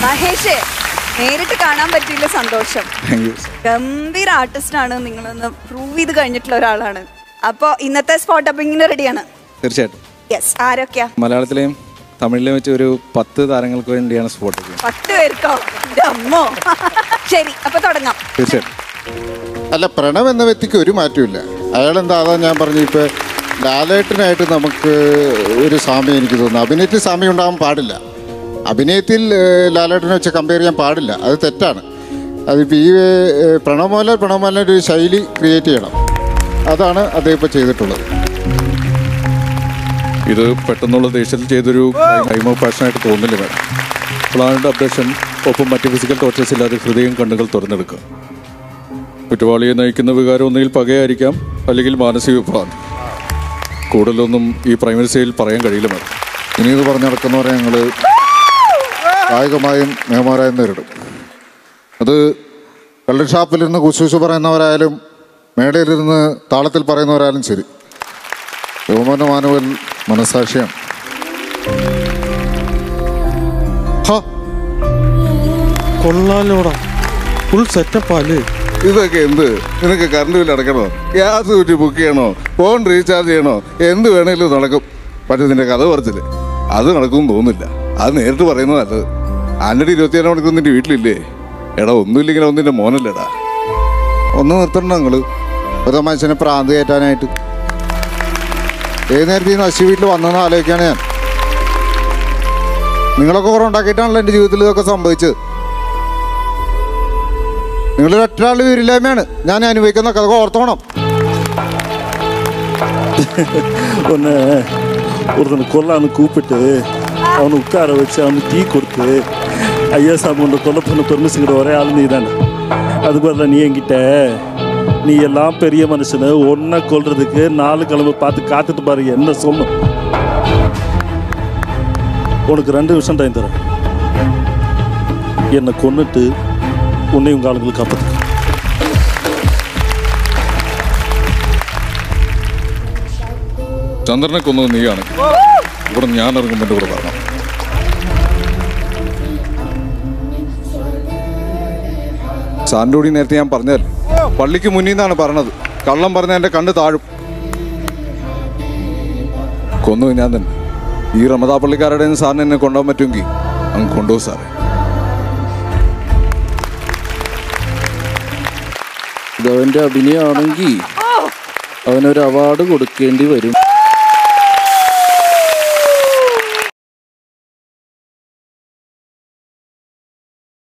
മഹേഷ് നേരിട്ട് കാണാൻ പറ്റിയില്ല സന്തോഷം താങ്ക് യു ഗംഭീര ആർട്ടിസ്റ്റ് ആണ് നിങ്ങളൊന്ന് പ്രൂവ് ചെയ്ത് കഴിഞ്ഞിട്ടുള്ള ഒരാളാണ് അപ്പോ ഇന്നത്തെ സ്പോട്ട് അപ്പിങ്ങിന് റെഡിയാണ് തീർച്ചയായിട്ടും യെസ് ആരൊക്കെയാ മലയാളത്തിലെയും തമിഴിലെയും വെച്ച് ഒരു പത്ത് താരങ്ങൾക്ക് വേണ്ടിയാണ് സ്പോട്ട് പത്ത് പേർക്കോ എൻ്റെ അമ്മോ ശരി അപ്പൊ തുടങ്ങാം തീർച്ചയായിട്ടും അല്ല പ്രണവ് എന്ന വ്യക്തിക്ക് ഒരു മാറ്റമില്ല അയാൾ എന്താ അതാ ഞാൻ പറഞ്ഞു ഇപ്പോൾ ലാലേട്ടനായിട്ട് നമുക്ക് ഒരു സാമ്യം എനിക്ക് തോന്നുന്നു അഭിനയത്തിൽ സാമ്യം ഉണ്ടാകാൻ പാടില്ല അഭിനയത്തിൽ ഏഹ്, ലാലേട്ടനെ വെച്ച് കമ്പയർ ചെയ്യാൻ പാടില്ല അത് തെറ്റാണ് അതിപ്പോൾ ഈ ഏഹ്, പ്രണവ് മോഹൻലാൽ പ്രണവ് മോഹൻലാൽ ഒരു ശൈലി ക്രിയേറ്റ് ചെയ്യണം അതാണ് അദ്ദേഹം ഇപ്പോൾ ചെയ്തിട്ടുള്ളത് ഇത് പെട്ടെന്നുള്ള ദേഷ്യത്തിൽ ചെയ്തൊരു കൈമോ പാഷനായിട്ട് തോന്നില്ല മാഡം പ്ലാനഡ് അബ്ഡക്ഷൻ ഒപ്പം മറ്റ് ഫിസിക്കൽ ടോർച്ചേഴ്സ് ഇല്ലാതെ ഹൃദയം കണ്ണുകൾ തുറന്നെടുക്കുക കുറ്റവാളിയെ നയിക്കുന്ന വികാരം ഒന്നുകിൽ പകയായിരിക്കാം അല്ലെങ്കിൽ മാനസിക വിഭ്രാന്തി കൂടുതലൊന്നും ഈ പ്രൈമറി സ്റ്റേജിൽ പറയാൻ കഴിയില്ല മാഡം ഇനി ഇത് പറഞ്ഞു നടക്കുന്നവരെ ഞങ്ങൾ കായികമായും നിയമപരമായും നേരിടും അത് കള്ള് ഷാപ്പിലിരുന്ന് കുശൂശു പറയുന്നവരായാലും മേടയിലിരുന്ന് താളത്തിൽ പറയുന്നവരായാലും ശരി ബഹുമാന മാനുവൽ മനസാക്ഷിയാണ് ഹ, കൊള്ളാലോടാ ഫുൾ സെറ്റപ്പാല് ഇതൊക്കെ എന്ത് നിനക്ക് കറണ്ട് ബില്ല് അടയ്ക്കണോ ഗ്യാസ് കുറ്റി ബുക്ക് ചെയ്യണോ ഫോൺ റീചാർജ് ചെയ്യണോ എന്ത് വേണേലും നടക്കും പക്ഷെ നിന്റെ കഥ പറച്ചില് അത് നടക്കും തോന്നുന്നില്ല അത് നേരിട്ട് പറയുന്നത് നല്ലത് ആന്റണി ഇരുപത്തിയേഴ് മണിക്കൂർ നിന്റെ വീട്ടിലില്ലേ എടാ ഒന്നുമില്ലെങ്കിൽ അവൻ നിന്റെ മോനല്ലേടാ ഒന്ന് നിർത്തണം നിങ്ങൾ ഒരു മനുഷ്യനെ പ്രാന്ത് കയറ്റാനായിട്ട് ഏത് നേരത്തെ ഈ നശി വീട്ടിൽ വന്നെന്ന് ആലോചിക്കുകയാണ് ഞാൻ നിങ്ങളൊക്കെ കുറേ ഉണ്ടാക്കിയിട്ടാണല്ലോ എൻ്റെ ജീവിതത്തിൽ ഇതൊക്കെ സംഭവിച്ചത് നിങ്ങളൊരു ഒറ്റ വീരില്ലായ്മയാണ് ഞാൻ അനുഭവിക്കുന്ന കഥ ഓർത്തോണം ஒன்று ஒருத்தனை கொல்லான்னு கூப்பிட்டு அவனை உட்கார வச்சு அவனுக்கு டீ கொடுத்து ஐயா சாமி உன்னை கொல்ல பண்ண பெருமிசுக்கிற ஒரே ஆள் நீ தானே அது பதில் நீ என்கிட்ட நீ எல்லாம் பெரிய மனுஷனு ஒன்றை கொல்றதுக்கு நாலு கிழமை பார்த்து காத்துட்டு பாரு என்ன சொல்லும் உனக்கு ரெண்டு நிமிஷம் டைம் தரேன் என்னை கொன்னுட்டு உன்னை உங்கள் ஆளுங்களுக்கு காப்பாற்று ചന്ദ്രനെ കൊന്നത് നീയാണ് ഇവിടെ ഞാൻ ഇറങ്ങുമ്പോൾ എൻ്റെ കൂടെ വരണം സാറിൻ്റെ കൂടി നേരത്തെ ഞാൻ പറഞ്ഞതല്ലേ പള്ളിക്ക് മുന്നിൽ നിന്നാണ് പറഞ്ഞത് കള്ളം പറഞ്ഞ എൻ്റെ കണ്ണ് താഴും കൊന്നു ഞാൻ തന്നെ ഈ റമദാ പള്ളിക്കാരുടെ കയ്യിൽ നിന്ന് സാറിന് എന്നെ കൊണ്ടുപോകാൻ പറ്റുമെങ്കിൽ അങ്ങ് കൊണ്ടുപോകും സാറേ ഇതവൻ്റെ അഭിനയമാണെങ്കിൽ അവനൊരു അവാർഡ് കൊടുക്കേണ്ടി വരും